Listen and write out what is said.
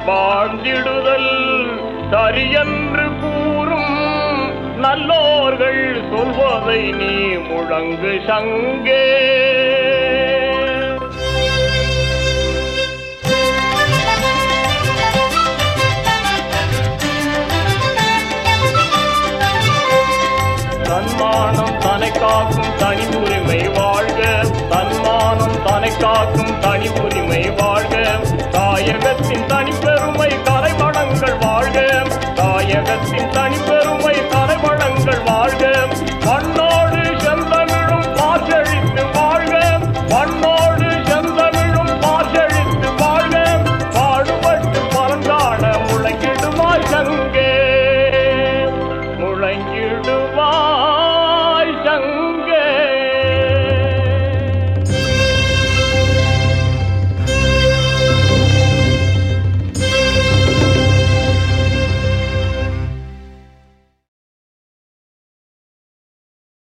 வாழ்ந்திடுதல் சரியென்று கூறும் நல்லோர்கள் சொல்வதை நீ முழங்கு சங்கே தன்மானம் தனை காக்கும் தனி உரிமை வாழ்க தன்மானம் தனை காக்கும் தனி உரிமை வாழ்க தாயகத்தின் தனிப்பெருமை கலைவளங்கள் வாழ்க தாயகத்தின் தனிப்பெருமை கலைவளங்கள் வாழ்க மண்ணோடு செந்தமிழும் பாசழித்து வாழ்க மண்ணோடு செந்தமிழும் பாசழித்து வாழ்க பாடுபட்டு பறந்தாட முழங்கிடுமாய் சங்கே முழங்கிடுவாய்